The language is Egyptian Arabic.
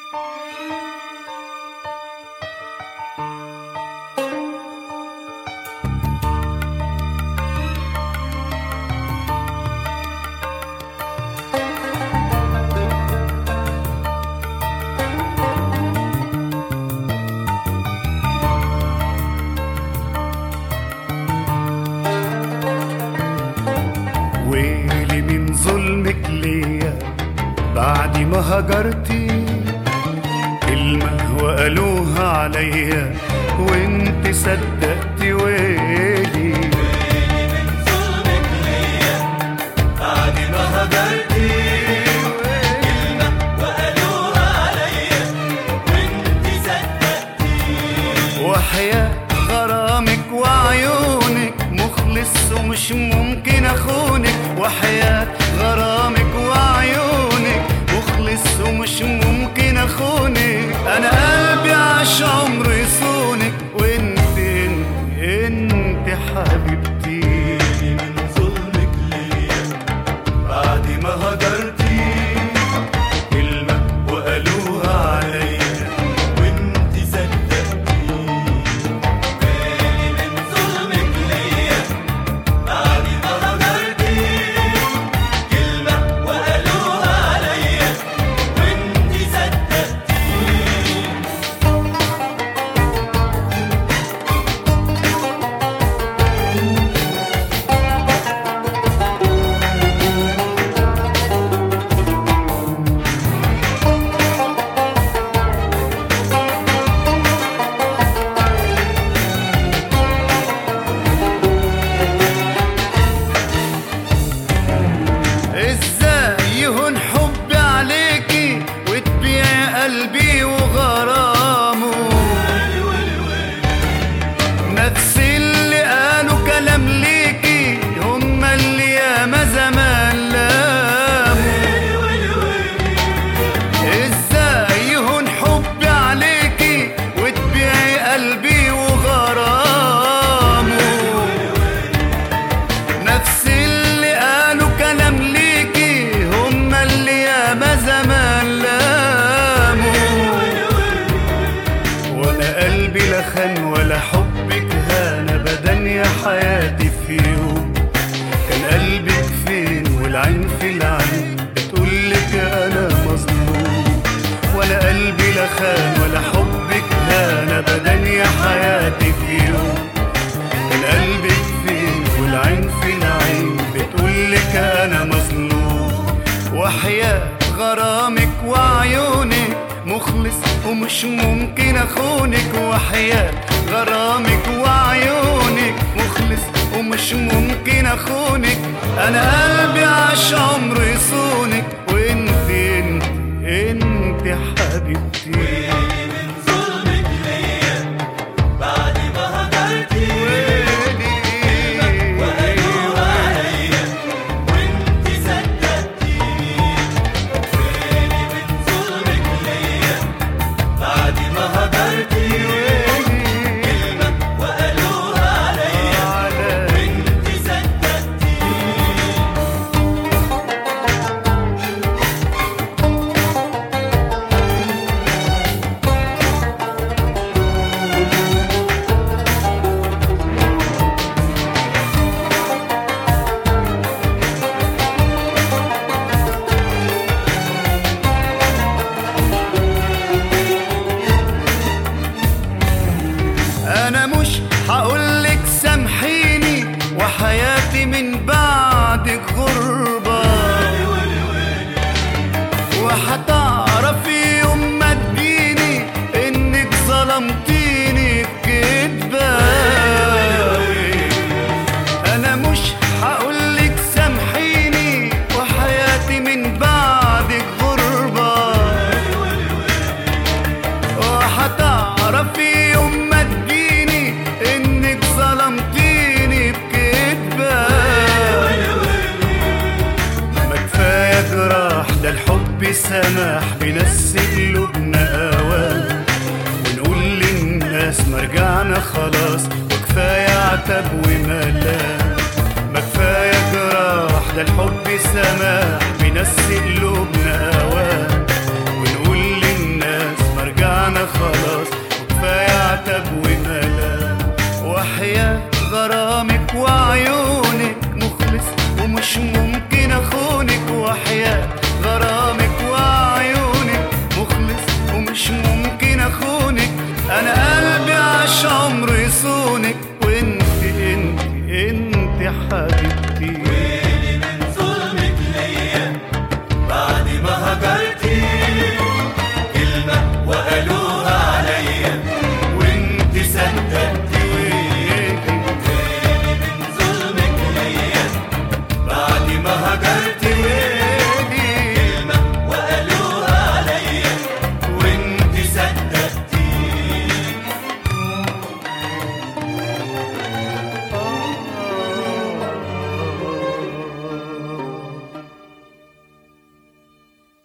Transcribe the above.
ويلي من ظلمك ليا بعد ما هجرتي كلمة وقالوها عليا وانت صدقتي ويلي بعد ما هجرتي وحياة غرامك وعيونك مخلص ومش ممكن اخونك وحياة غرامك وعيونك مخلص ومش ممكن اخونك انا قلبي عاش عمره يصونك وانت انت انت حبيبتي من ظلمك ليا بعد ما هجرتي كلمة وقالوها عليا وانت صدقتي بالي من ظلمك ليا بعد ما هجرتي كلمة وقالوها عليا وانت صدقتي ازاي يهون حبي عليكي وتبيعي قلبي وغرامه نفس اللي قالوا كلام ليكي هم اللي ياما زمان لاموا ازاي يهون حبي عليكي وتبيعي قلبي وغرامه نفس اللي قالوا كلام ليكي هم اللي ياما زمان لاموا وانا قلبي لا خان ولا حبك هان ابدا يا حياتي في يوم كان قلبك فين والعين في العين بتقولك انا مظلوم ولا قلبي لا خان ولا حبك هان ابدا يا حياتي في يوم كان قلبك فين والعين في العين بتقولك انا مظلوم وحياة غرامك وعيونك مخلص ومش ممكن اخونك وحياة غرامك وعيونك مخلص ومش ممكن اخونك انا قلبي عاش عمره يصونك وانت انت انت حبيبتي بعد ما هجرتي وقالوا عليا وانت صدقتي فيني من ظلمك ليا بعد ما هجرتي كلمة وقالوها عليا وانت صدقتي انا مش هقولك سامحيني وحياتي من بعدك غربة وهتعرفي يوم ما تجيني انك ظلمتيني بكدبة انا مش هقولك سامحيني وحياتي من بعدك غربة وهتعرفي يوم ما تجيني انك ظلمتيني بكدبة ما كفاية جراح ده الحب سماح بنسي قلوبنا اوام ونقول للناس ما رجعنا خلاص وكفاية عتب وملام ما كفاية جراح ده الحب سماح بنسي قلوبنا اوام